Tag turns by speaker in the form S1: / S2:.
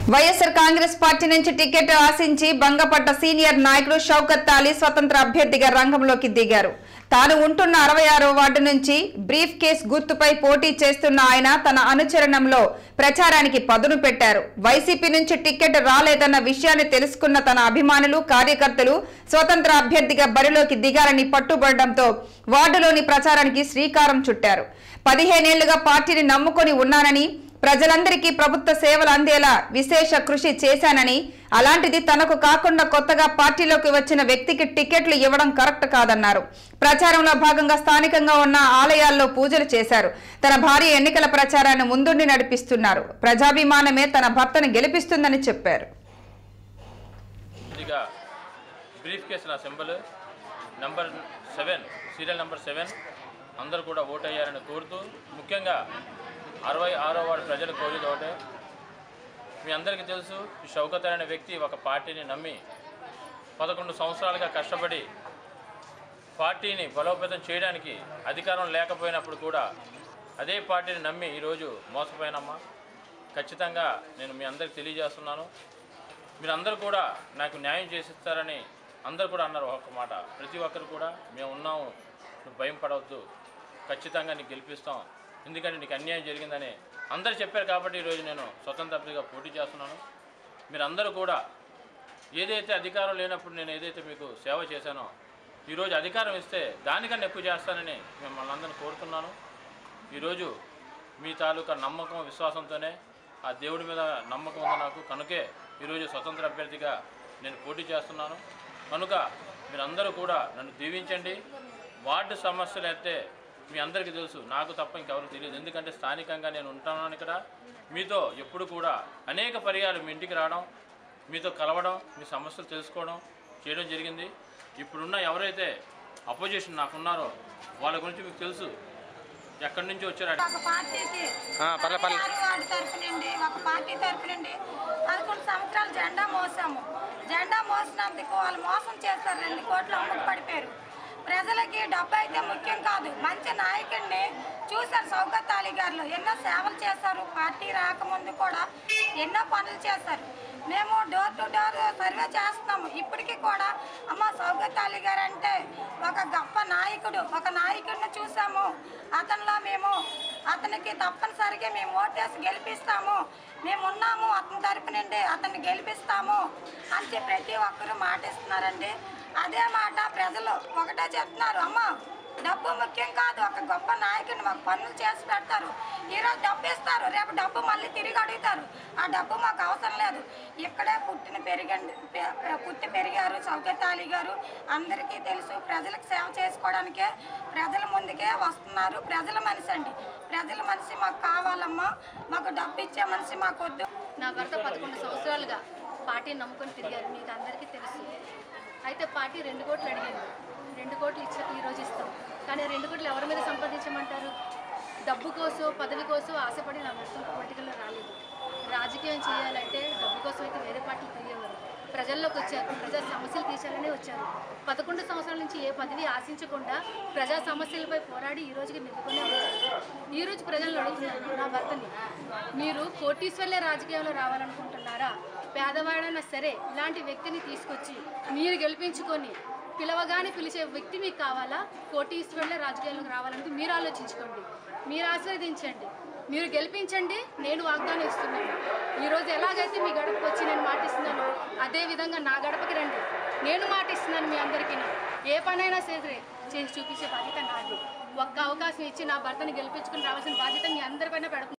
S1: YSR Congress party నుంచి ticket ఆశించి భంగపడ్డ సీనియర్ నాయకుడు షౌకత్ అలీ స్వతంత్ర అభ్యర్థిగా రంగంలోకి దిగారు తాను ఉంటున్న అరవై ఆరో వార్డు నుంచి బ్రీఫ్ కేస్ గుర్తుపై పోటీ చేస్తున్న ఆయన తన అనుచరణంలో ప్రచారానికి పదును పెట్టారు వైసీపీ నుంచి టికెట్ రాలేదన్న విషయాన్ని తెలుసుకున్న తన అభిమానులు కార్యకర్తలు స్వతంత్ర అభ్యర్థిగా బరిలోకి దిగారని పట్టుబడడంతో వార్డులోని ప్రచారానికి శ్రీకారం చుట్టారు పదిహేనేళ్లుగా పార్టీని నమ్ముకొని ఉన్నానని ప్రజలందరికీ ప్రభుత్వ సేవలు అందేలా విశేష కృషి చేశానని అలాంటిది తనకు కాకుండా కొత్తగా పార్టీలోకి వచ్చిన వ్యక్తికి టికెట్లు ఇవ్వడం కరెక్ట్ కాదన్నారు ప్రచారంలో భాగంగా స్థానికంగా ఉన్న ఆలయాల్లో పూజలు చేశారు తన భార్య ఎన్నికల ప్రచారాన్ని ముందుండి నడిపిస్తున్నారు ప్రజాభిమానమే తన భర్తను గెలిపిస్తుందని చెప్పారు
S2: ఇదిగా బ్రీఫ్ కేసు నా symbol number seven serial number seven అందరూ కూడా ఓట్ అయ్యారని కోరుతూ ముఖ్యంగా అరవై ఆరో వార్డు ప్రజలు కోరేది ఒకటే మీ అందరికీ తెలుసు ఈ షౌకత్ అనే వ్యక్తి ఒక పార్టీని నమ్మి పదకొండు సంవత్సరాలుగా కష్టపడి పార్టీని బలోపేతం చేయడానికి అధికారం లేకపోయినప్పుడు కూడా అదే పార్టీని నమ్మి ఈరోజు మోసపోయినమ్మా ఖచ్చితంగా నేను మీ అందరికి తెలియజేస్తున్నాను మీరందరూ కూడా నాకు న్యాయం చేసిస్తారని అందరూ కూడా అన్నారు ఒక మాట ప్రతి ఒక్కరు కూడా మేము ఉన్నాము నువ్వు భయం పడవద్దు ఖచ్చితంగా నీకు గెలిపిస్తాం ఎందుకంటే నీకు అన్యాయం జరిగిందని అందరు చెప్పారు కాబట్టి ఈరోజు నేను స్వతంత్ర అభ్యర్థిగా పోటీ చేస్తున్నాను మీరందరూ కూడా ఏదైతే అధికారం లేనప్పుడు నేను ఏదైతే మీకు సేవ చేశానో ఈరోజు అధికారం ఇస్తే దానికన్నా ఎక్కువ చేస్తానని మిమ్మల్ని అందరిని కోరుతున్నాను ఈరోజు మీ తాలూకా నమ్మకం విశ్వాసంతోనే ఆ దేవుడి మీద నమ్మకం ఉంది నాకు కనుకే ఈరోజు స్వతంత్ర అభ్యర్థిగా నేను పోటీ చేస్తున్నాను కనుక మీరందరూ కూడా నన్ను దీవించండి వార్డు సమస్యలు అయితే మీ అందరికీ తెలుసు నాకు తప్ప ఇంకెవరికి తెలియదు ఎందుకంటే స్థానికంగా నేను ఉంటాను ఇక్కడ మీతో ఎప్పుడు కూడా అనేక పర్యాలు మీ ఇంటికి రావడం మీతో కలవడం మీ సమస్యలు తెలుసుకోవడం చేయడం జరిగింది ఇప్పుడున్న ఎవరైతే అపోజిషన్ నాకున్నారో వాళ్ళ గురించి మీకు తెలుసు ఎక్కడి నుంచి వచ్చారు
S3: ఒక పార్టీకి
S4: ఆ, పర్లే, పర్లే.
S3: అరవై వార్డు తరపు నుండి ఒక పార్టీ తరపు నుండి పదకొండు సంవత్సరాలు జెండా మోసాము జెండా మోసినందుకు వాళ్ళు మోసం చేస్తారు రెండు కోట్లు అమ్ముకు పడిపోయారు ప్రజలకి డబ్బు అయితే ముఖ్యం కాదు మంచి నాయకుడిని చూశారు సౌగత్ అలీ గారు ఎన్నో సేవలు చేశారు పార్టీ రాకముందు కూడా ఎన్నో పనులు చేశారు మేము డోర్ టు డోర్ సర్వే చేస్తున్నాము ఇప్పటికీ కూడా అమ్మ సౌగత్ అలీ గారు అంటే ఒక గొప్ప నాయకుడు ఒక నాయకుడిని చూసాము అతనిలో మేము అతనికి తప్పనిసరిగా మేము ఓటేసి గెలిపిస్తాము మేము ఉన్నాము అతని తరపు నుండి అతన్ని గెలిపిస్తాము అని ప్రతి ఒక్కరూ మాటిస్తున్నారండి అదే మాట ప్రజలు ఒకటే చెప్తున్నారు అమ్మ డబ్బు ముఖ్యం కాదు ఒక గొప్ప నాయకుడిని మాకు పనులు చేసి పెడతారు ఈరోజు డబ్బు ఇస్తారు రేపు డబ్బు మళ్ళీ తిరిగి అడుగుతారు ఆ డబ్బు మాకు అవసరం లేదు ఇక్కడే పుట్టిన పెరిగండి పె- పె- పుట్టి పెరిగారు సౌకత్ అలీ గారు అందరికీ తెలుసు ప్రజలకు సేవ చేసుకోవడానికే ప్రజల ముందుకే వస్తున్నారు ప్రజల మనిషి అండి ప్రజల మనిషి మాకు కావాలమ్మా మాకు డబ్బు ఇచ్చే మనిషి మాకు వద్దు
S5: నా భర్త పదకొండు సంవత్సరాలుగా పార్టీని నమ్ముకొని తిరిగారు మీకు అందరికీ తెలుసు అయితే పార్టీ రెండు కోట్లు అడిగింది రెండు కోట్లు ఇచ్చ ఈరోజు ఇస్తాం కానీ ఆ రెండు కోట్లు ఎవరి మీద సంపాదించమంటారు డబ్బు కోసం పదవి కోసం ఆశపడి నా భర్త పొలిటికల్లో రాలేదు రాజకీయం చేయాలంటే డబ్బు కోసం అయితే వేరే పార్టీలు తిరిగేవారు ప్రజల్లోకి వచ్చారు ప్రజా సమస్యలు తీర్చాలని వచ్చారు పదకొండు సంవత్సరాల నుంచి ఏ పదవి ఆశించకుండా ప్రజా సమస్యలపై పోరాడి ఈ రోజుకి నిలుపుకునే వచ్చారు ఈ రోజు ప్రజలను అడుగుతున్నారు నా భర్తని మీరు కోటీశ్వర్లే రాజకీయంలో రావాలనుకుంటున్నారా పేదవాడైనా సరే ఇలాంటి వ్యక్తిని తీసుకొచ్చి మీరు గెలిపించుకొని పిలవగానే పిలిచే వ్యక్తి మీకు కావాలా కోటీశ్వర్లే రాజకీయాల్లోకి రావాలంటే మీరు ఆలోచించుకోండి మీరు ఆశీర్వదించండి మీరు గెలిపించండి నేను వాగ్దానం ఇస్తున్నాను ఈరోజు ఎలాగైతే మీ గడపకు వచ్చి నేను మాటిస్తున్నానో అదే విధంగా నా గడపకి రండి నేను మాటిస్తున్నాను మీ అందరికీ ఏ పనైనా సరే చేసి చూపించే బాధ్యత నాది ఒక్క అవకాశం ఇచ్చి నా భర్తను గెలిపించుకుని రావాల్సిన బాధ్యత మీ అందరిపైన పెడుతున్నాను